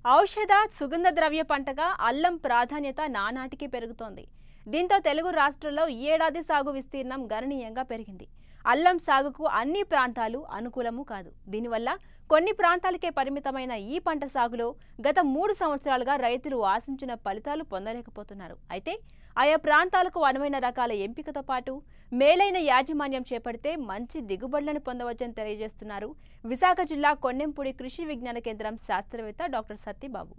ఔషధ సుగంధ ద్రవ్య పంటగా అల్లం ప్రాధాన్యత నానాటికి పెరుగుతోంది దీంతో తెలుగు రాష్ట్రాల్లో ఈ ఏడాది సాగు విస్తీర్ణం గణనీయంగా పెరిగింది అల్లం సాగుకు అన్ని ప్రాంతాలు అనుకూలము కాదు దీనివల్ల కొన్ని ప్రాంతాలకే పరిమితమైన ఈ పంట సాగులో గత మూడు సంవత్సరాలుగా రైతులు ఆశించిన ఫలితాలు పొందలేకపోతున్నారు అయితే ఆయా ప్రాంతాలకు అనువైన రకాల ఎంపికతో పాటు మేలైన యాజమాన్యం చేపడితే మంచి దిగుబడులను పొందవచ్చని తెలియజేస్తున్నారు విశాఖ జిల్లా కొన్నెంపూడి కృషి విజ్ఞాన కేంద్రం శాస్త్రవేత్త డాక్టర్ సత్యబాబు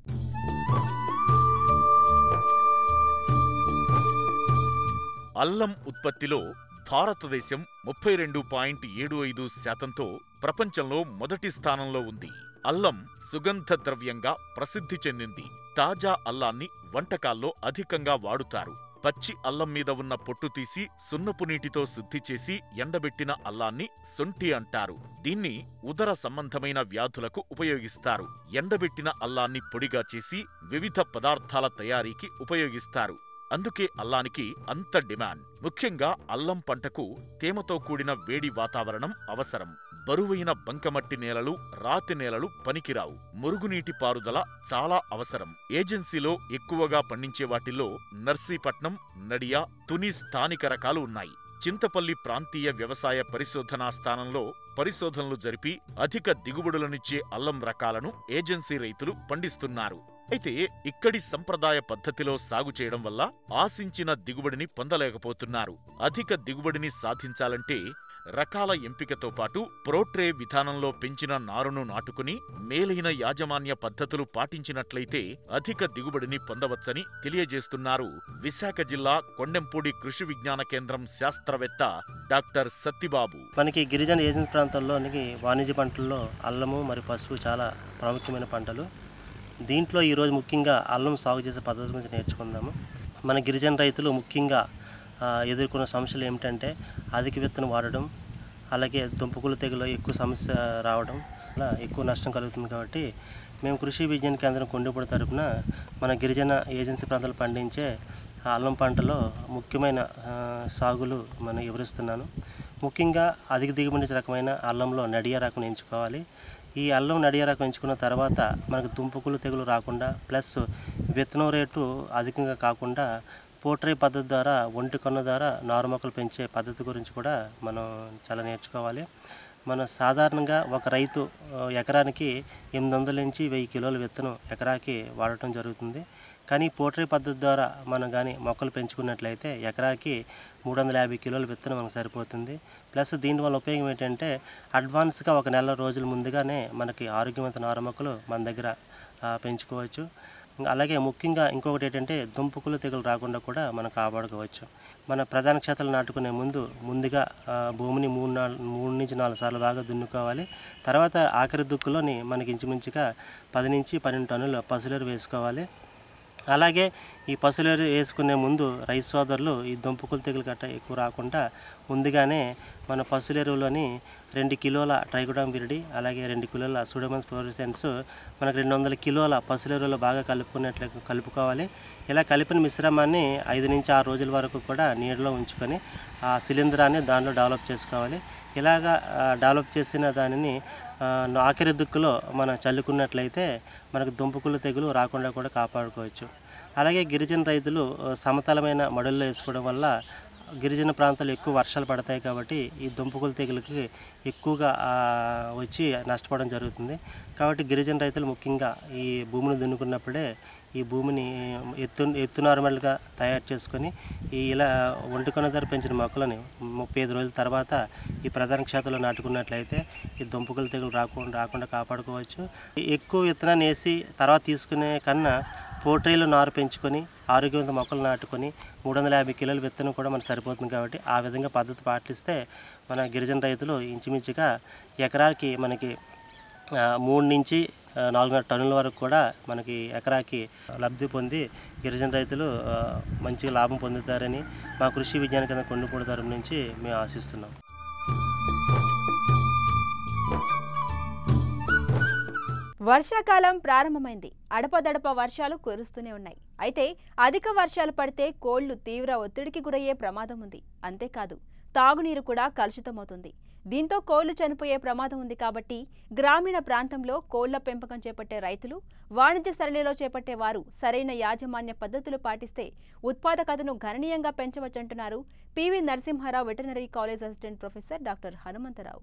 అల్లం ఉత్పత్తిలో భారతదేశం ముప్పై రెండు పాయింట్ ఏడు ఐదు శాతంతో ప్రపంచంలో మొదటి స్థానంలో ఉంది అల్లం సుగంధ ద్రవ్యంగా ప్రసిద్ధి చెందింది తాజా అల్లాన్ని వంటకాల్లో అధికంగా వాడుతారు పచ్చి అల్లం మీద ఉన్న పొట్టు తీసి సున్నపు నీటితో శుద్ధి చేసి ఎండబెట్టిన అల్లాన్ని సొంటి అంటారు దీన్ని ఉదర సంబంధమైన వ్యాధులకు ఉపయోగిస్తారు ఎండబెట్టిన అల్లాన్ని పొడిగా చేసి వివిధ పదార్థాల తయారీకి ఉపయోగిస్తారు అందుకే అల్లానికి అంత డిమాండ్ ముఖ్యంగా అల్లం పంటకు తేమతో కూడిన వేడి వాతావరణం అవసరం బరువైన బంకమట్టి నేలలు రాతి నేలలు పనికిరావు మురుగునీటి పారుదల చాలా అవసరం ఏజెన్సీలో ఎక్కువగా పండించే వాటిల్లో నర్సీపట్నం నడియా తుని స్థానిక రకాలు ఉన్నాయి చింతపల్లి ప్రాంతీయ వ్యవసాయ పరిశోధనా స్థానంలో పరిశోధనలు జరిపి అధిక దిగుబడులనిచ్చే అల్లం రకాలను ఏజెన్సీ రైతులు పండిస్తున్నారు అయితే ఇక్కడి సంప్రదాయ పద్ధతిలో సాగు చేయడం వల్ల ఆశించిన దిగుబడిని పొందలేకపోతున్నారు అధిక దిగుబడిని సాధించాలంటే రకాల ఎంపికతో పాటు ప్రోట్రే విధానంలో పెంచిన నారును నాటుకుని మేలైన యాజమాన్య పద్ధతులు పాటించినట్లయితే అధిక దిగుబడిని పొందవచ్చని తెలియజేస్తున్నారు విశాఖ జిల్లా కొండెంపూడి కృషి విజ్ఞాన కేంద్రం శాస్త్రవేత్త డాక్టర్ సత్తిబాబు మనకి గిరిజన ఏజెన్సీ ప్రాంతాల్లోనికి వాణిజ్య పంటల్లో అల్లము మరియు పసుపు చాలా ప్రాముఖ్యమైన పంటలు దీంట్లో ఈరోజు ముఖ్యంగా అల్లం సాగు చేసే పద్ధతి గురించి నేర్చుకుందాము మన గిరిజన రైతులు ముఖ్యంగా ఆ, ఎదుర్కొన్న సమస్యలు ఏమిటంటే అధిక విత్తనం వాడడం అలాగే దుంపకులు తెగులు ఎక్కువ సమస్య రావడం అలా ఎక్కువ నష్టం కలుగుతుంది కాబట్టి మేము కృషి విజ్ఞాన కేంద్రం కొండపూడి తరపున మన గిరిజన ఏజెన్సీ ప్రాంతాలు పండించే ఆ అల్లం పంటలో ముఖ్యమైన ఆ, సాగులు మనం వివరిస్తున్నాను ముఖ్యంగా అధిక దిగుబడి రకమైన అల్లంలో నడియ రకం ఎంచుకోవాలి ఈ అల్లం నడియ రకం ఎంచుకున్న తర్వాత మనకు తుంపకులు తెగులు రాకుండా ప్లస్ విత్తనం రేటు అధికంగా కాకుండా పోట్రీ పద్ధతి ద్వారా ఒంటి కొన్న ద్వారా నారు మొక్కలు పెంచే పద్ధతి గురించి కూడా మనం చాలా నేర్చుకోవాలి మనం సాధారణంగా ఒక రైతు ఆ, ఎకరానికి ఎనిమిది వందల నుంచి వెయ్యి కిలోల విత్తనం ఎకరాకి వాడటం జరుగుతుంది కానీ పోట్రీ పద్ధతి ద్వారా మనం కానీ మొక్కలు పెంచుకున్నట్లయితే ఎకరాకి మూడు వందల యాభై కిలోల విత్తనం మనకు సరిపోతుంది ప్లస్ దీనివల్ల ఉపయోగం ఏంటంటే అడ్వాన్స్గా ఒక నెల రోజుల ముందుగానే మనకి ఆరోగ్యవంత నారు మొక్కలు మన దగ్గర ఆ, పెంచుకోవచ్చు అలాగే ముఖ్యంగా ఇంకొకటి ఏంటంటే దుంపకులు తెగులు రాకుండా కూడా మనం కాపాడుకోవచ్చు మన ప్రధాన క్షేత్రాలు నాటుకునే ముందు ముందుగా ఆ, భూమిని మూడు నాలుగు మూడు నుంచి నాలుగు సార్లు బాగా దున్నుకోవాలి తర్వాత ఆఖరి దుక్కులోని మనకి ఇంచుమించుగా పది నుంచి పన్నెండు టన్నుల పసులేరు వేసుకోవాలి అలాగే ఈ పసులేరు వేసుకునే ముందు రైతు సోదరులు ఈ దుంపకులు తెగులు గట్ట ఎక్కువ రాకుండా ముందుగానే మన పసులేరులోని రెండు కిలోల ట్రైకోడామ్ విరిడి అలాగే రెండు కిలోల సుడమన్స్ ఫ్లోరిసెన్స్ మనకు రెండు వందల కిలోల పసులేరులో బాగా కలుపుకున్నట్లు కలుపుకోవాలి ఇలా కలిపిన మిశ్రమాన్ని ఐదు నుంచి ఆరు రోజుల వరకు కూడా నీడలో ఉంచుకొని ఆ శిలీంధ్రాన్ని దానిలో డెవలప్ చేసుకోవాలి ఇలాగా ఆ, డెవలప్ చేసిన దానిని ఆ, ఆఖరి దుక్కులో మనం చల్లుకున్నట్లయితే మనకు దుంపకులు తెగులు రాకుండా కూడా కాపాడుకోవచ్చు అలాగే గిరిజన రైతులు ఆ, సమతలమైన మడుల్లో వేసుకోవడం వల్ల గిరిజన ప్రాంతాలు ఎక్కువ వర్షాలు పడతాయి కాబట్టి ఈ దుంపకుల తెగులకి ఎక్కువగా ఆ, వచ్చి నష్టపోవడం జరుగుతుంది కాబట్టి గిరిజన రైతులు ముఖ్యంగా ఈ భూమిని దున్నుకున్నప్పుడే ఈ భూమిని ఎత్తు ఎత్తు నార్మల్గా తయారు చేసుకొని ఈ ఇలా ఒంటికొన ధర పెంచిన మొక్కలని ముప్పై ఐదు రోజుల తర్వాత ఈ ప్రధాన క్షేత్రంలో నాటుకున్నట్లయితే ఈ దుంపకుల తెగులు రాకుండా రాకుండా కాపాడుకోవచ్చు ఎక్కువ విత్తనాన్ని వేసి తర్వాత తీసుకునే కన్నా పోట్రీలో నారు పెంచుకొని ఆరోగ్యవంత మొక్కలు నాటుకొని మూడు వందల యాభై కిలోల విత్తనం కూడా మనకు సరిపోతుంది కాబట్టి ఆ విధంగా పద్ధతి పాటిస్తే మన గిరిజన రైతులు ఇంచుమించుగా ఎకరాకి మనకి ఆ, మూడు నుంచి ఆ, నాలుగున్నర టన్నుల వరకు కూడా మనకి ఎకరాకి లబ్ధి పొంది గిరిజన రైతులు ఆ, మంచిగా లాభం పొందుతారని మా కృషి విజ్ఞాన కేంద్రం కొండపూడి తరపు నుంచి మేము ఆశిస్తున్నాం వర్షాకాలం ప్రారంభమైంది అడపదడప వర్షాలు కురుస్తూనే ఉన్నాయి అయితే అధిక వర్షాలు పడితే కోళ్లు తీవ్ర ఒత్తిడికి గురయ్యే ప్రమాదం ఉంది అంతేకాదు తాగునీరు కూడా కలుషితమవుతుంది దీంతో కోళ్లు చనిపోయే ప్రమాదం ఉంది కాబట్టి గ్రామీణ ప్రాంతంలో కోళ్ల పెంపకం చేపట్టే రైతులు వాణిజ్య సరళిలో చేపట్టే వారు సరైన యాజమాన్య పద్ధతులు పాటిస్తే ఉత్పాదకతను గణనీయంగా పెంచవచ్చంటున్నారు PV Narasimha Rao veterinary college assistant professor doctor Hanumantha Rao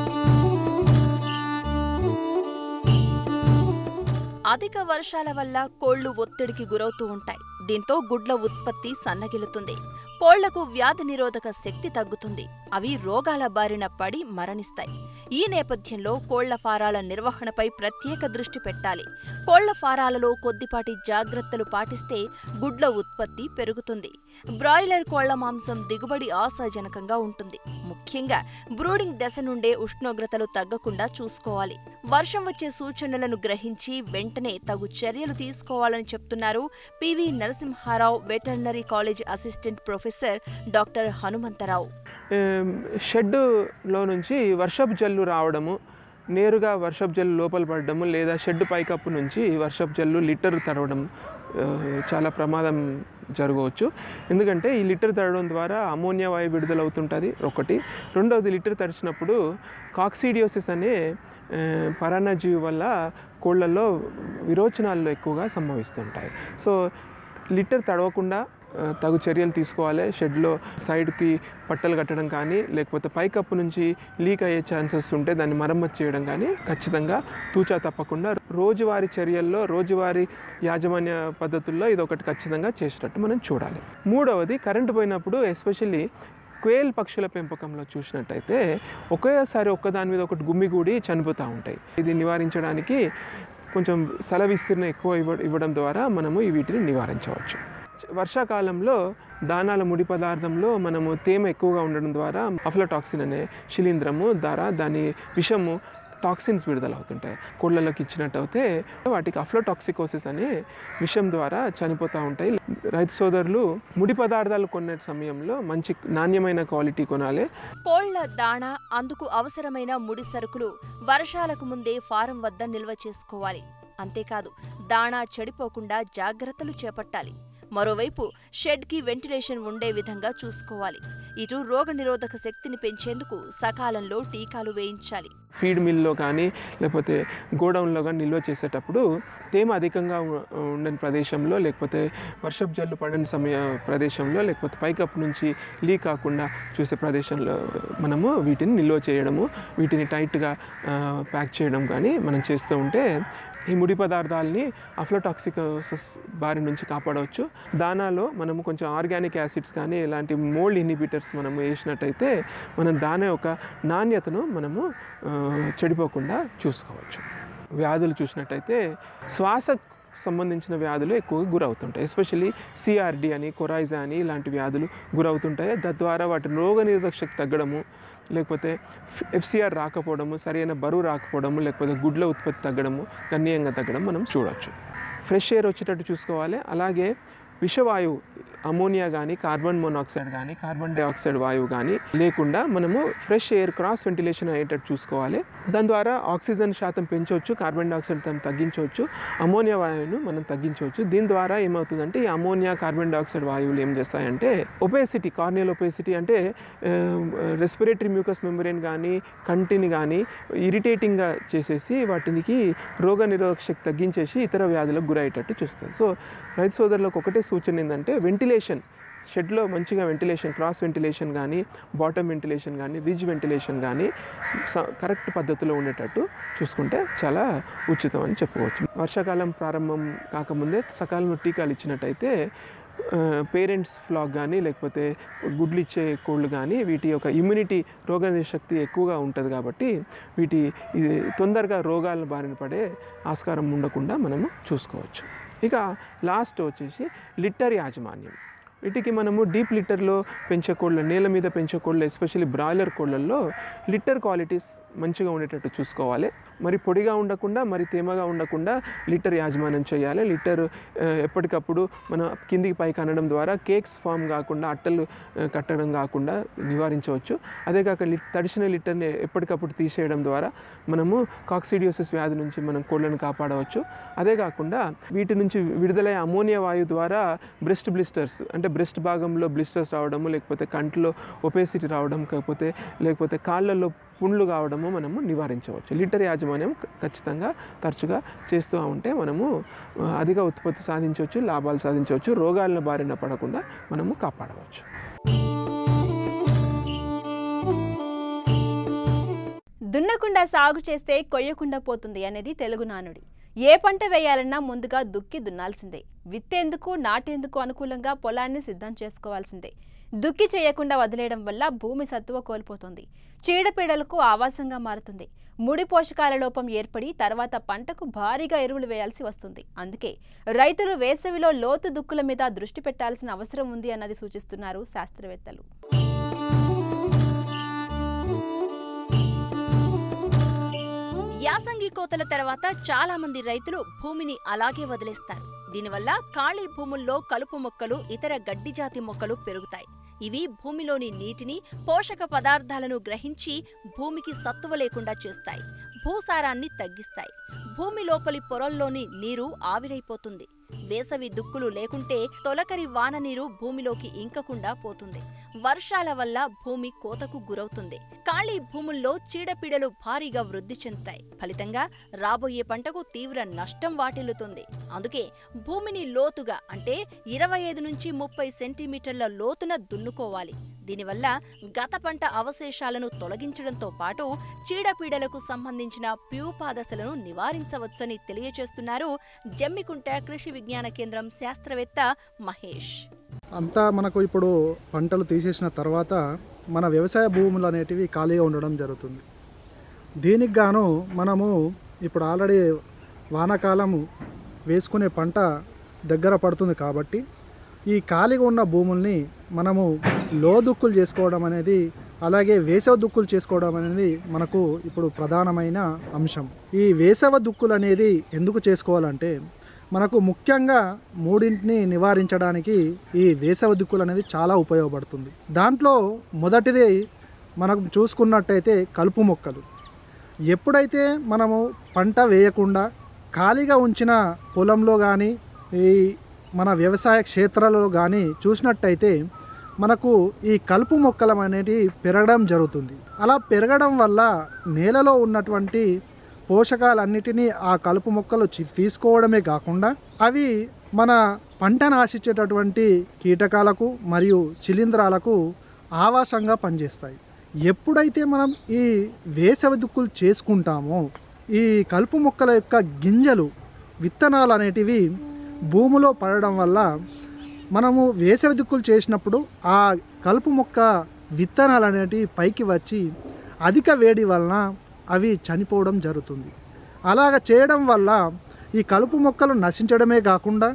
అధిక వర్షాల వల్ల కోళ్లు ఒత్తిడికి గురవుతూ ఉంటాయి దీంతో గుడ్ల ఉత్పత్తి సన్నగిలుతుంది కోళ్లకు వ్యాధి నిరోధక శక్తి తగ్గుతుంది అవి రోగాల బారిన పడి మరణిస్తాయి ఈ నేపథ్యంలో కోళ్ల ఫారాల నిర్వహణపై ప్రత్యేక దృష్టి పెట్టాలి కోళ్ల ఫారాలలో కొద్దిపాటి జాగ్రత్తలు పాటిస్తే గుడ్ల ఉత్పత్తి పెరుగుతుంది బ్రాయిలర్ కోళ్ల మాంసం దిగుబడి ఆశాజనకంగా ఉంటుంది ముఖ్యంగా బ్రూడింగ్ దశ నుండే ఉష్ణోగ్రతలు తగ్గకుండా చూసుకోవాలి వర్షం వచ్చే సూచనలను గ్రహించి వెంటనే తగు చర్యలు తీసుకోవాలని చెప్తున్నారు PV Narasimha Rao veterinary college assistant professor doctor Hanumantha Rao ఏం, షెడ్డులో నుంచి వర్షపు జల్లు రావడము నేరుగా వర్షపు జల్లు లోపల పడడము లేదా షెడ్ పైకప్పు నుంచి వర్షపు జల్లు లిటర్ తడవడం ఆ, చాలా ప్రమాదం జరగవచ్చు ఎందుకంటే ఈ లిటర్ తడవడం ద్వారా అమోనియా వాయు విడుదలవుతుంటుంది ఒకటి రెండవది లిటర్ తడిచినప్పుడు కాక్సిడియోసిస్ అనే ఆ, పరాన్నజీవి వల్ల కోళ్ళల్లో విరోచనాలు ఎక్కువగా సంభవిస్తుంటాయి సో లిటర్ తడవకుండా ఆ, తగు చర్యలు తీసుకోవాలి షెడ్లో సైడ్కి పట్టలు కట్టడం కానీ లేకపోతే పైకప్పు నుంచి లీక్ అయ్యే ఛాన్సెస్ ఉంటే దాన్ని మరమ్మతు చేయడం కానీ ఖచ్చితంగా తూచా తప్పకుండా రోజువారీ చర్యల్లో రోజువారీ యాజమాన్య పద్ధతుల్లో ఇది ఒకటి ఖచ్చితంగా చేసేటట్టు మనం చూడాలి మూడవది కరెంటు పోయినప్పుడు ఎస్పెషల్లీ క్వేల్ పక్షుల పెంపకంలో చూసినట్టయితే ఒకేసారి ఒక్కదాని మీద ఒకటి గుమ్మిగూడి చనిపోతూ ఉంటాయి ఇది నివారించడానికి కొంచెం స్థల విస్తీర్ణం ఎక్కువ ఇవ్వ ఇవ్వడం ద్వారా మనము ఈ వీటిని నివారించవచ్చు వర్షాకాలంలో దానాల ముడి పదార్థంలో మనము తేమ ఎక్కువగా ఉండడం ద్వారా అఫ్లటాక్సిన్ అనే శిలీంధ్రము ద్వారా దాని విషము టాక్సిన్స్ విడుదలవుతుంటాయి కోళ్ళలోకి ఇచ్చినట్టయితే వాటికి అఫ్లోటాక్సికోసిస్ అనే విషం ద్వారా చనిపోతూ ఉంటాయి రైతు సోదరులు ముడి పదార్థాలు కొనే సమయంలో మంచి నాణ్యమైన క్వాలిటీ కొనాలి కోళ్ల దాణా అందుకు అవసరమైన ముడి సరుకులు వర్షాలకు ముందే ఫారం వద్ద నిల్వ చేసుకోవాలి అంతేకాదు దాణా చెడిపోకుండా జాగ్రత్తలు చేపట్టాలి మరోవైపు షెడ్కి వెంటిలేషన్ ఉండే విధంగా చూసుకోవాలి ఇటు రోగనిరోధక శక్తిని పెంచేందుకు సకాలంలో టీకాలు వేయించాలి ఫీడ్ మిల్లో కానీ లేకపోతే గోడౌన్లో కానీ నిల్వ చేసేటప్పుడు తేమ అధికంగా ఉ- ఉండని ప్రదేశంలో లేకపోతే వర్షపు జల్లు పడని సమయ ప్రదేశంలో లేకపోతే పైకప్పు నుంచి లీక్ కాకుండా చూసే ప్రదేశంలో మనము వీటిని నిల్వ చేయడము వీటిని టైట్గా ఆ, ప్యాక్ చేయడం కానీ మనం చేస్తూ ఉంటే ఈ ముడి పదార్థాలని అఫ్లోటాక్సికోసిస్ బారి నుంచి కాపాడవచ్చు దానాలో మనము కొంచెం ఆర్గానిక్ యాసిడ్స్ కానీ ఇలాంటి మోల్డ్ ఇన్హిబిటర్స్ మనము వేసినట్టయితే మనం దాని యొక్క నాణ్యతను మనము ఆ, చెడిపోకుండా చూసుకోవచ్చు వ్యాధులు చూసినట్టయితే శ్వాస సంబంధించిన వ్యాధులు ఎక్కువగా గురవుతుంటాయి ఎస్పెషల్లీ సిఆర్డి అని కొరాయిజా అని ఇలాంటి వ్యాధులు గురవుతుంటాయి తద్వారా వాటి రోగనిరోధక శక్తి తగ్గడము లేకపోతే ఎఫ్సిఆర్ రాకపోవడము సరైన బరువు రాకపోవడము లేకపోతే గుడ్ల ఉత్పత్తి తగ్గడము గణనీయంగా తగ్గడం మనం చూడవచ్చు ఫ్రెష్ ఎయిర్ వచ్చేటట్టు చూసుకోవాలి అలాగే విషవాయువు అమోనియా కానీ కార్బన్ మోనాక్సైడ్ కానీ కార్బన్ డైఆక్సైడ్ వాయువు కానీ లేకుండా మనము ఫ్రెష్ ఎయిర్ క్రాస్ వెంటిలేషన్ అయ్యేటట్టు చూసుకోవాలి దాని ద్వారా ఆక్సిజన్ శాతం పెంచవచ్చు కార్బన్ డైఆక్సైడ్ శాతం తగ్గించవచ్చు అమోనియా వాయువును మనం తగ్గించవచ్చు దీని ద్వారా ఏమవుతుందంటే ఈ అమోనియా కార్బన్ డైఆక్సైడ్ వాయువులు ఏం చేస్తాయంటే ఒపేసిటీ కార్నియల్ ఒపేసిటీ అంటే రెస్పిరేటరీ మ్యూకస్ మెంబ్రెయిన్ కానీ కంటిని కానీ ఇరిటేటింగ్గా చేసేసి వాటికి రోగ నిరోధక శక్తి తగ్గించేసి ఇతర వ్యాధులకు గురయ్యేటట్టు చూస్తుంది సో రైతు సోదరులకు ఒకటే సూచన ఏంటంటే వెంటిలేషన్ షెడ్లో మంచిగా వెంటిలేషన్ క్రాస్ వెంటిలేషన్ కానీ బాటమ్ వెంటిలేషన్ కానీ రిజ్ వెంటిలేషన్ కానీ స- కరెక్ట్ పద్ధతిలో ఉండేటట్టు చూసుకుంటే చాలా ఉచితం అని చెప్పుకోవచ్చు వర్షాకాలం ప్రారంభం కాకముందే సకాలంలో టీకాలు ఇచ్చినట్టయితే పేరెంట్స్ ఫ్లాక్ కానీ లేకపోతే గుడ్లు ఇచ్చే కోళ్ళు కానీ వీటి యొక్క ఇమ్యూనిటీ రోగనిరోధక శక్తి ఎక్కువగా ఉంటుంది కాబట్టి వీటి ఇది తొందరగా రోగాల బారిన పడే ఆస్కారం ఉండకుండా మనము చూసుకోవచ్చు ఇక లాస్ట్ వచ్చేసి లిట్టర్ యాజమాన్యం వీటికి మనము డీప్ లిట్టర్లో పెంచే కోళ్ళ నేల మీద పెంచే కోళ్ళు ఎస్పెషల్లీ బ్రాయిలర్ కోళ్ళల్లో లిట్టర్ క్వాలిటీస్ మంచిగా ఉండేటట్టు చూసుకోవాలి మరి పొడిగా ఉండకుండా మరి తేమగా ఉండకుండా లిట్టర్ యాజమాన్యం చేయాలి లిట్టర్ ఆ, ఎప్పటికప్పుడు మన కిందికి పైకి అనడం ద్వారా కేక్స్ ఫామ్ కాకుండా అట్టలు ఆ, కట్టడం కాకుండా నివారించవచ్చు అదే కాక లి తడిసిన లిట్టర్ని ఎప్పటికప్పుడు తీసేయడం ద్వారా మనము కాక్సిడియోసిస్ వ్యాధి నుంచి మనం కోళ్ళను కాపాడవచ్చు అదే కాకుండా వీటి నుంచి విడుదలయ్యే అమోనియా వాయువు ద్వారా బ్రెస్ట్ బ్లిస్టర్స్ అంటే బ్రెస్ట్ భాగంలో బ్లిస్టర్స్ రావడము లేకపోతే కంటిలో ఒపేసిటీ రావడం కాకపోతే లేకపోతే కాళ్ళల్లో పుండ్లు కావడము మనము నివారించవచ్చు లిటర్ యాజమాన్యం ఖ- ఖచ్చితంగా తరచుగా చేస్తూ ఉంటే మనము ఆ, అధిక ఉత్పత్తి సాధించవచ్చు లాభాలు సాధించవచ్చు రోగాలను బారిన పడకుండా మనము కాపాడవచ్చు దున్నకుండా సాగు చేస్తే కొయ్యకుండా పోతుంది అనేది తెలుగు నానుడి ఏ పంట వేయాలన్నా ముందుగా దుక్కి దున్నాల్సిందే విత్తేందుకు నాటేందుకు అనుకూలంగా పొలాన్ని సిద్ధం చేసుకోవాల్సిందే దుక్కి చేయకుండా వదిలేయడం వల్ల భూమి సత్తువ కోల్పోతుంది చీడపీడలకు ఆవాసంగా మారుతుంది ముడి పోషకాల లోపం ఏర్పడి తర్వాత పంటకు భారీగా ఎరువులు వేయాల్సి వస్తుంది అందుకే రైతులు వేసవిలో లోతు దుక్కుల మీద దృష్టి పెట్టాల్సిన అవసరం ఉంది అన్నది సూచిస్తున్నారు శాస్త్రవేత్తలు యాసంగి కోతల తర్వాత చాలా మంది రైతులు భూమిని అలాగే వదిలేస్తారు దీనివల్ల ఖాళీ భూముల్లో కలుపు మొక్కలు ఇతర గడ్డి జాతి మొక్కలు పెరుగుతాయి ఇవి భూమిలోని నీటిని పోషక పదార్థాలను గ్రహించి భూమికి సత్తువ లేకుండా చేస్తాయి భూసారాన్ని తగ్గిస్తాయి భూమి లోపలి పొరల్లోని నీరు ఆవిరైపోతుంది వేసవి దుక్కులు లేకుంటే తొలకరి వాన నీరు భూమిలోకి ఇంకకుండా పోతుంది వర్షాల వల్ల భూమి కోతకు గురవుతుంది ఖాళీ భూముల్లో చీడపీడలు భారీగా వృద్ధి చెందుతాయి ఫలితంగా రాబోయే పంటకు తీవ్ర నష్టం వాటిల్లుతుంది అందుకే భూమిని లోతుగా అంటే ఇరవై ఐదు నుంచి ముప్పై సెంటీమీటర్ల లోతున దున్నుకోవాలి దీనివల్ల గత పంట అవశేషాలను తొలగించడంతో పాటు చీడపీడలకు సంబంధించిన ప్యూపాదశలను నివారించవచ్చని తెలియచేస్తున్నారు జమ్మికుంట కృషి విజ్ఞాన కేంద్రం శాస్త్రవేత్త మహేష్ అంతా మనకు ఇప్పుడు పంటలు తీసేసిన తర్వాత మన వ్యవసాయ భూములు అనేటివి ఖాళీగా ఉండడం జరుగుతుంది దీనికి గాను మనము ఇప్పుడు ఆల్రెడీ వానాకాలము వేసుకునే పంట దగ్గర పడుతుంది కాబట్టి ఈ ఖాళీగా ఉన్న భూముల్ని మనము లోదుక్కులు చేసుకోవడం అనేది అలాగే వేసవ దుక్కులు చేసుకోవడం అనేది మనకు ఇప్పుడు ప్రధానమైన అంశం ఈ వేసవ దుక్కులు అనేది ఎందుకు చేసుకోవాలంటే మనకు ముఖ్యంగా మూడింటిని నివారించడానికి ఈ వేసవ దిక్కులు అనేది చాలా ఉపయోగపడుతుంది దాంట్లో మొదటిది మనకు చూసుకున్నట్టయితే కలుపు మొక్కలు ఎప్పుడైతే మనము పంట వేయకుండా ఖాళీగా ఉంచిన పొలంలో కానీ ఈ మన వ్యవసాయ క్షేత్రాలలో కానీ చూసినట్టయితే మనకు ఈ కలుపు మొక్కలు అనేటివి పెరగడం జరుగుతుంది అలా పెరగడం వల్ల నేలలో ఉన్నటువంటి పోషకాలన్నిటినీ ఆ కలుపు మొక్కలు చి- తీసుకోవడమే కాకుండా అవి మన పంటను ఆశించేటటువంటి కీటకాలకు మరియు శిలీంధ్రాలకు ఆవాసంగా పనిచేస్తాయి ఎప్పుడైతే మనం ఈ వేసవి దుక్కులు చేసుకుంటామో ఈ కలుపు మొక్కల యొక్క గింజలు విత్తనాలు అనేటివి భూమిలో పడడం వల్ల మనము వేసవి దిక్కులు చేసినప్పుడు ఆ కలుపు మొక్క విత్తనాలు అనేటివి పైకి వచ్చి అధిక వేడి వలన అవి చనిపోవడం జరుగుతుంది అలాగ చేయడం వల్ల ఈ కలుపు మొక్కలు నశించడమే కాకుండా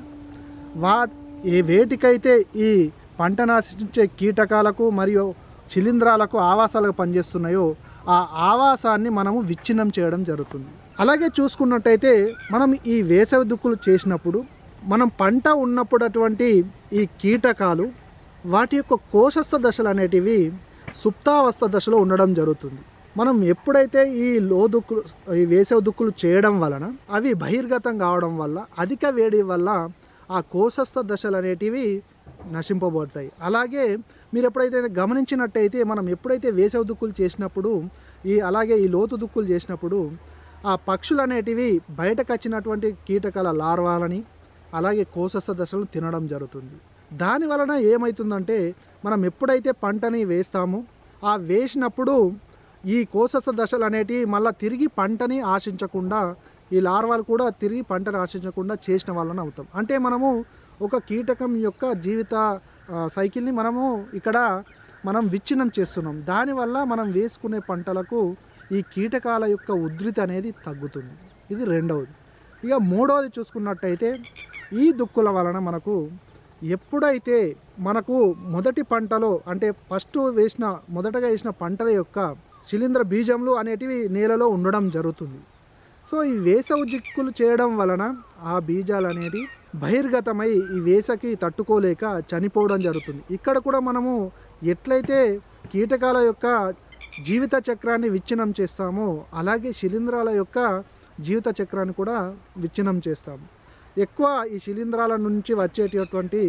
వా ఏ వేటికైతే ఈ పంట నాశించే కీటకాలకు మరియు శిలీంధ్రాలకు ఆవాసాలకు పనిచేస్తున్నాయో ఆ ఆవాసాన్ని మనము విచ్ఛిన్నం చేయడం జరుగుతుంది అలాగే చూసుకున్నట్టయితే మనం ఈ వేసవి దుక్కులు చేసినప్పుడు మనం పంట ఉన్నప్పుడు అటువంటి ఈ కీటకాలు వాటి యొక్క కోశస్థ దశలు అనేటివి సుప్తావస్థ దశలో ఉండడం జరుగుతుంది మనం ఎప్పుడైతే ఈ లోదుక్కులు ఈ వేసవి దుక్కులు చేయడం వలన అవి బహిర్గతం కావడం వల్ల అధిక వేడి వల్ల ఆ కోశస్థ దశలు అనేటివి నశింపబడతాయి అలాగే మీరు ఎప్పుడైతే గమనించినట్టయితే మనం ఎప్పుడైతే వేసవి దుక్కులు చేసినప్పుడు ఈ అలాగే ఈ లోతు దుక్కులు చేసినప్పుడు ఆ పక్షులు అనేటివి బయటకు వచ్చినటువంటి కీటకాల లార్వాలని అలాగే కోశస్థ దశలను తినడం జరుగుతుంది దాని వలన ఏమవుతుందంటే మనం ఎప్పుడైతే పంటని వేస్తామో ఆ వేసినప్పుడు ఈ కోశస్థ దశలు అనేటివి మళ్ళీ తిరిగి పంటని ఆశించకుండా ఈ లార్వాలు కూడా తిరిగి పంటను ఆశించకుండా చేసిన వాళ్ళని అవుతాం అంటే మనము ఒక కీటకం యొక్క జీవిత ఆ, సైకిల్ని మనము ఇక్కడ మనం విచ్ఛిన్నం చేస్తున్నాం దానివల్ల మనం వేసుకునే పంటలకు ఈ కీటకాల యొక్క ఉధృతి అనేది తగ్గుతుంది ఇది రెండవది ఇక మూడవది చూసుకున్నట్టయితే ఈ దుక్కుల వలన మనకు ఎప్పుడైతే మనకు మొదటి పంటలో అంటే ఫస్ట్ వేసిన మొదటగా వేసిన పంటల యొక్క శిలీంద్ర బీజములు అనేటివి నేలలో ఉండడం జరుగుతుంది సో ఈ వేసవి దిక్కులు చేయడం వలన ఆ బీజాలు అనేవి బహిర్గతమై ఈ వేసకి తట్టుకోలేక చనిపోవడం జరుగుతుంది ఇక్కడ కూడా మనము ఎట్లయితే కీటకాల యొక్క జీవిత చక్రాన్ని విచ్ఛిన్నం చేస్తామో అలాగే శిలీంధ్రాల యొక్క జీవిత చక్రాన్ని కూడా విచ్ఛిన్నం చేస్తాము ఎక్కువ ఈ శిలీంధ్రాల నుంచి వచ్చేటటువంటి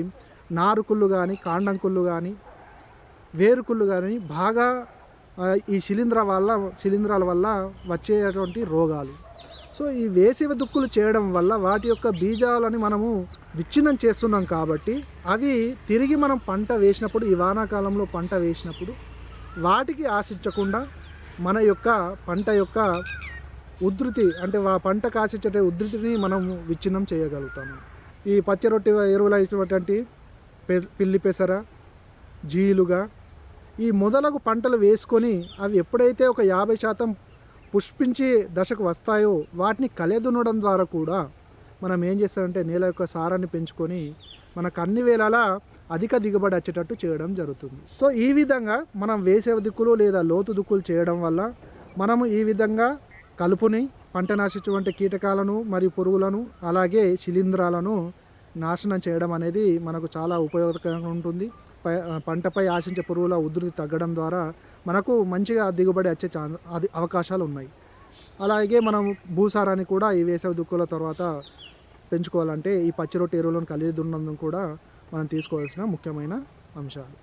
నారుకుళ్ళు కానీ కాండం కుళ్ళు కానీ వేరుకుళ్ళు కానీ బాగా ఆ, ఈ శిలీంధ్ర వల్ల శిలీంధ్రాల వల్ల వచ్చేటువంటి రోగాలు సో ఈ వేసవి దుక్కులు చేయడం వల్ల వాటి యొక్క బీజాలని మనము విచ్ఛిన్నం చేస్తున్నాం కాబట్టి అవి తిరిగి మనం పంట వేసినప్పుడు ఈ వానాకాలంలో పంట వేసినప్పుడు వాటికి ఆశించకుండా మన యొక్క పంట యొక్క ఉధృతి అంటే ఆ పంట కాసిచ్చే ఉధృతిని మనం విచ్ఛిన్నం చేయగలుగుతాము ఈ పచ్చి రొట్టె ఎరువులు వేసినటువంటి పె పిల్లి పెసర జీలుగా ఈ మొదలగు పంటలు వేసుకొని అవి ఎప్పుడైతే ఒక యాభై శాతం పుష్పించి దశకు వస్తాయో వాటిని కలెదునడం ద్వారా కూడా మనం ఏం చేస్తామంటే నేల యొక్క సారాన్ని పెంచుకొని మనకు అన్ని వేళలా అధిక దిగుబడి వచ్చేటట్టు చేయడం జరుగుతుంది సో ఈ విధంగా మనం వేసే దిక్కులు లేదా లోతు దిక్కులు చేయడం వల్ల మనము ఈ విధంగా కలుపుని పంట నాశించేటువంటి కీటకాలను మరియు పురుగులను అలాగే శిలీంధ్రాలను నాశనం చేయడం అనేది మనకు చాలా ఉపయోగకరంగా ఉంటుంది పై- పంటపై ఆశించే పురుగుల ఉధృతి తగ్గడం ద్వారా మనకు మంచిగా దిగుబడి వచ్చే ఛాన్ అది అవకాశాలు ఉన్నాయి అలాగే మనం భూసారాన్ని కూడా ఈ వేసవి దుక్కుల తర్వాత పెంచుకోవాలంటే ఈ పచ్చి రొట్టె ఎరువులను కలిగి దున్నందుకు కూడా మనం తీసుకోవాల్సిన ముఖ్యమైన అంశాలు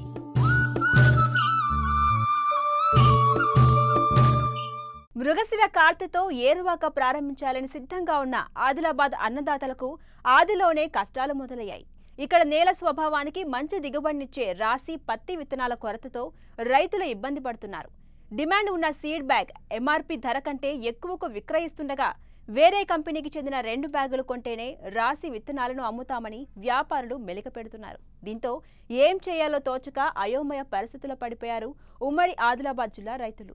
మృగశిర కార్తెతో ఏరువాక ప్రారంభించాలని సిద్ధంగా ఉన్న ఆదిలాబాద్ అన్నదాతలకు ఆదిలోనే కష్టాలు మొదలయ్యాయి ఇక్కడ నేల స్వభావానికి మంచి దిగుబడినిచ్చే రాసి పత్తి విత్తనాల కొరతతో రైతులు ఇబ్బంది పడుతున్నారు డిమాండ్ ఉన్న సీడ్ బ్యాగ్ ఎంఆర్పి ధర కంటే ఎక్కువకు విక్రయిస్తుండగా వేరే కంపెనీకి చెందిన రెండు బ్యాగులు కొంటేనే రాసి విత్తనాలను అమ్ముతామని వ్యాపారులు మెలికపెడుతున్నారు దీంతో ఏం చేయాలో తోచక అయోమయ పరిస్థితుల్లో పడిపోయారు ఉమ్మడి ఆదిలాబాద్ జిల్లా రైతులు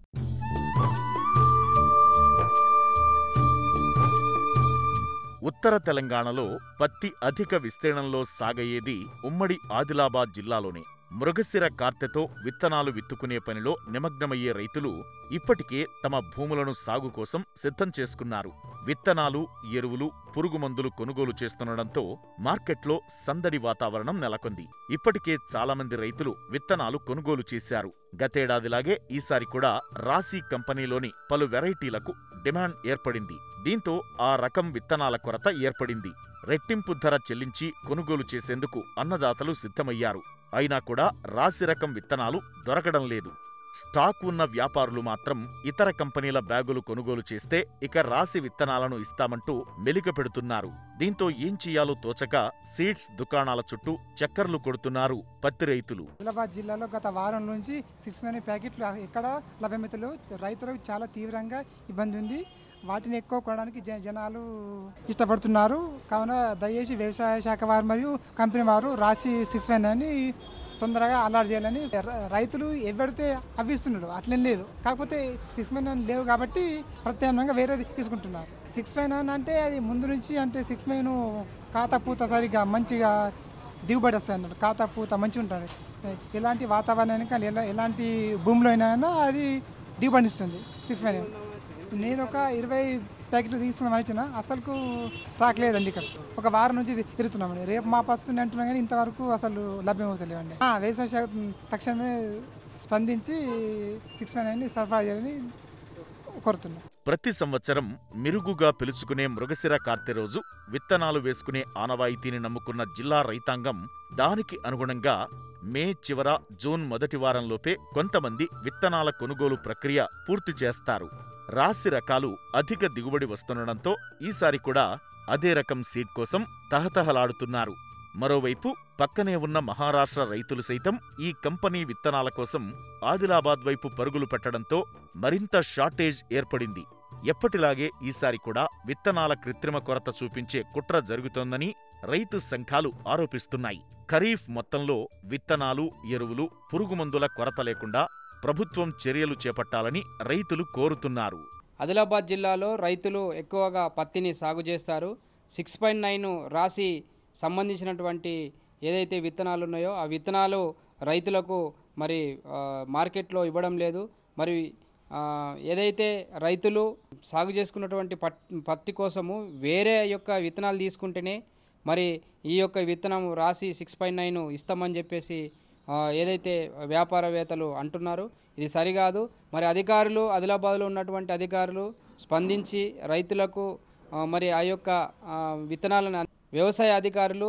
ఉత్తర తెలంగాణలో పత్తి అధిక విస్తీర్ణంలో సాగయ్యేది ఉమ్మడి ఆదిలాబాద్ జిల్లాలోనే మృగశిర కార్తెతో విత్తనాలు విత్తుకునే పనిలో నిమగ్నమయ్యే రైతులు ఇప్పటికే తమ భూములను సాగు కోసం సిద్ధం చేసుకున్నారు విత్తనాలు ఎరువులు పురుగు మందులు కొనుగోలు చేస్తుండటంతో మార్కెట్లో సందడి వాతావరణం నెలకొంది ఇప్పటికే చాలా మంది రైతులు విత్తనాలు కొనుగోలు చేశారు గతేడాదిలాగే ఈసారి కూడా రాశి కంపెనీలోని పలు వెరైటీలకు డిమాండ్ ఏర్పడింది దీంతో ఆ రకం విత్తనాల కొరత ఏర్పడింది రెట్టింపు ధర చెల్లించి కొనుగోలు చేసేందుకు అన్నదాతలు సిద్ధమయ్యారు అయినా కూడా రాశి రకం విత్తనాలు దొరకడం లేదు స్టాక్ ఉన్న వ్యాపారులు మాత్రం ఇతర కంపెనీల బ్యాగులు కొనుగోలు చేస్తే ఇక రాశి విత్తనాలను ఇస్తామంటూ మెలిక పెడుతున్నారు దీంతో ఏం చెయ్యాలో తోచక సీడ్స్ దుకాణాల చుట్టూ చక్కర్లు కొడుతున్నారు పత్తి రైతులు ఆదిలాబాద్ జిల్లాలో గత వారం నుంచి సిక్స్ మనీ ప్యాకెట్లు ఎక్కడ లభ్యమవుతలేవు రైతులకు చాలా తీవ్రంగా ఇబ్బంది ఉంది వాటిని ఎక్కువ కొనడానికి జ- జనాలు ఇష్టపడుతున్నారు కావున దయచేసి వ్యవసాయ శాఖ వారు మరియు కంపెనీ వారు రాసి సిక్స్ వన్ అని తొందరగా అలర్ట్ చేయాలని ర- రైతులు ఎవరితే అవి ఇస్తున్నాడు అట్లేం లేదు కాకపోతే సిక్స్ వన్ లేవు కాబట్టి ప్రత్యామ్నాయంగా వేరేది తీసుకుంటున్నారు సిక్స్ వన్ అంటే అది ముందు నుంచి అంటే సిక్స్ వైన్ ఖాతా పూత సరిగా మంచిగా దిగుబడి వస్తాయి అన్నట్టు ఖాతా పూత మంచిగా ఉంటుంది ఎలాంటి వాతావరణానికి కానీ ఎలా ఎలాంటి భూమిలో అయినా అది దిగుబడి ఇస్తుంది సిక్స్ ఫైవ్ నేను ఒక ఇరవై ప్యాకెట్లు తీసుకున్నాం ఇచ్చిన అసలుకు స్టాక్ లేదండి ఇక్కడ ఒక వారం నుంచి ఇది తిరుగుతున్నామండి రేపు మా వస్తుంది అంటున్నాం కానీ ఇంతవరకు అసలు లభ్యమవుతలేవండి ఆ, వ్యవసాయ శాఖ తక్షణమే స్పందించి సిక్స్ ఫైవ్ నైన్ సరఫరా చేయాలని కోరుతున్నాం ప్రతి సంవత్సరం మిరుగుగా పిలుచుకునే మృగశిర కార్తె రోజు విత్తనాలు వేసుకునే ఆనవాయితీని నమ్ముకున్న జిల్లా రైతాంగం దానికి అనుగుణంగా మే చివర జూన్ మొదటి వారంలోపే కొంతమంది విత్తనాల కొనుగోలు ప్రక్రియ పూర్తి చేస్తారు రాశి రకాలు అధిక దిగుబడి వస్తుండడంతో ఈసారి కూడా అదే రకం సీడ్ కోసం తహతహలాడుతున్నారు మరోవైపు పక్కనే ఉన్న మహారాష్ట్ర రైతులు సైతం ఈ కంపెనీ విత్తనాల కోసం ఆదిలాబాద్ వైపు పరుగులు పెట్టడంతో మరింత షార్టేజ్ ఏర్పడింది ఎప్పటిలాగే ఈసారి కూడా విత్తనాల కృత్రిమ కొరత చూపించే కుట్ర జరుగుతోందని రైతు సంఘాలు ఆరోపిస్తున్నాయి ఖరీఫ్ మొత్తంలో విత్తనాలు ఎరువులు పురుగుమందుల కొరత లేకుండా ప్రభుత్వం చర్యలు చేపట్టాలని రైతులు కోరుతున్నారు ఆదిలాబాద్ జిల్లాలో రైతులు ఎక్కువగా పత్తిని సాగు చేస్తారు సిక్స్ పాయింట్ నైన్ రాసి సంబంధించినటువంటి ఏదైతే విత్తనాలు ఉన్నాయో ఆ విత్తనాలు రైతులకు మరి ఆ, మార్కెట్లో ఇవ్వడం లేదు మరి ఆ, ఏదైతే రైతులు సాగు చేసుకున్నటువంటి పట్ పత్తి కోసము వేరే యొక్క విత్తనాలు తీసుకుంటేనే మరి ఈ యొక్క విత్తనం రాసి సిక్స్ పాయింట్ నైన్ ఇస్తామని చెప్పేసి ఆ, ఏదైతే వ్యాపారవేత్తలు అంటున్నారు ఇది సరికాదు మరి అధికారులు ఆదిలాబాద్లో ఉన్నటువంటి అధికారులు స్పందించి రైతులకు ఆ, మరి ఆ యొక్క ఆ, విత్తనాలను అంద- వ్యవసాయ అధికారులు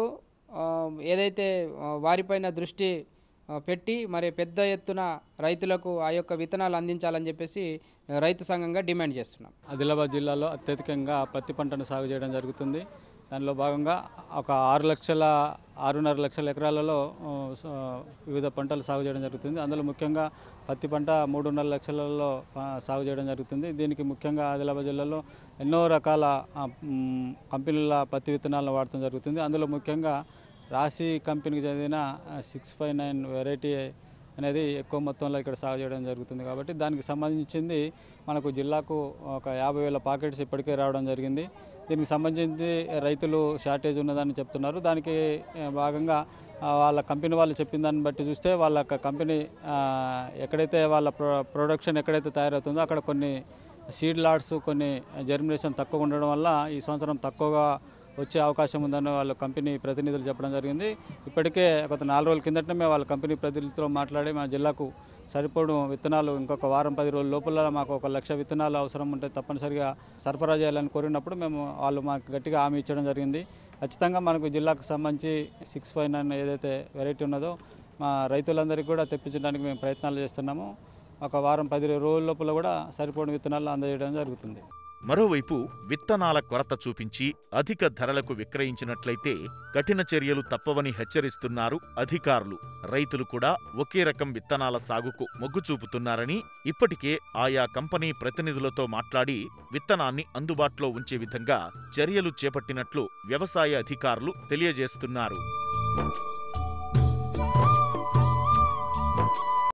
ఆ, ఏదైతే ఆ, వారిపైన దృష్టి ఆ, పెట్టి మరి పెద్ద ఎత్తున రైతులకు ఆ యొక్క విత్తనాలు అందించాలని చెప్పేసి ఆ, రైతు సంఘంగా డిమాండ్ చేస్తున్నాం ఆదిలాబాద్ జిల్లాలో అత్యధికంగా పత్తి పంటను సాగు చేయడం జరుగుతుంది దానిలో భాగంగా ఒక ఆరు లక్షల ఆరున్నర లక్షల ఎకరాలలో ఆ, స- వివిధ పంటలు సాగు చేయడం జరుగుతుంది అందులో ముఖ్యంగా పత్తి పంట మూడున్నర లక్షలలో ఆ, సాగు చేయడం జరుగుతుంది దీనికి ముఖ్యంగా ఆదిలాబాద్ జిల్లాలో ఎన్నో రకాల ఆ, మ్, కంపెనీల పత్తి విత్తనాలను వాడటం జరుగుతుంది అందులో ముఖ్యంగా రాశి కంపెనీకి చెందిన సిక్స్ ఫైవ్ నైన్ వెరైటీ అనేది ఎక్కువ మొత్తంలో ఇక్కడ సాగు చేయడం జరుగుతుంది కాబట్టి దానికి సంబంధించింది మనకు జిల్లాకు ఒక యాభై వేల పాకెట్స్ ఇప్పటికే రావడం జరిగింది దీనికి సంబంధించి రైతులు షార్టేజ్ ఉన్నదని చెప్తున్నారు దానికి ఆ, భాగంగా ఆ, వాళ్ళ కంపెనీ వాళ్ళు చెప్పిన దాన్ని బట్టి చూస్తే వాళ్ళ యొక్క కంపెనీ ఆ, ఎక్కడైతే వాళ్ళ ప్రొ ప్రొడక్షన్ ఎక్కడైతే తయారవుతుందో అక్కడ కొన్ని సీడ్ లాట్స్ కొన్ని జర్మినేషన్ తక్కువ ఉండడం వల్ల ఈ సంవత్సరం తక్కువగా వచ్చే అవకాశం ఉందని వాళ్ళ కంపెనీ ప్రతినిధులు చెప్పడం జరిగింది ఇప్పటికే గత నాలుగు రోజుల కిందటనే మేము వాళ్ళ కంపెనీ ప్రతినిధులతో మాట్లాడి మా జిల్లాకు సరిపడు విత్తనాలు ఇంకొక వారం పది రోజుల లోపల మాకు ఒక లక్ష విత్తనాలు అవసరం ఉంటే తప్పనిసరిగా సరఫరా చేయాలని కోరినప్పుడు మేము వాళ్ళు మాకు గట్టిగా హామీ ఇచ్చడం జరిగింది ఖచ్చితంగా మనకు జిల్లాకు సంబంధించి సిక్స్ ఫైవ్ నైన్ ఏదైతే వెరైటీ ఉన్నదో మా రైతులందరికీ కూడా తెప్పించడానికి మేము ప్రయత్నాలు చేస్తున్నాము ఒక వారం పది రోజుల లోపల కూడా సరిపడిన విత్తనాలు అందజేయడం జరుగుతుంది మరోవైపు విత్తనాల కొరత చూపించి అధిక ధరలకు విక్రయించినట్లయితే కఠిన చర్యలు తప్పవని హెచ్చరిస్తున్నారు అధికారులు రైతులు కూడా ఒకే రకం విత్తనాల సాగుకు మొగ్గు చూపుతున్నారని ఇప్పటికే ఆయా కంపెనీ ప్రతినిధులతో మాట్లాడి విత్తనాన్ని అందుబాటులో ఉంచే విధంగా చర్యలు చేపట్టినట్లు వ్యవసాయ అధికారులు తెలియజేస్తున్నారు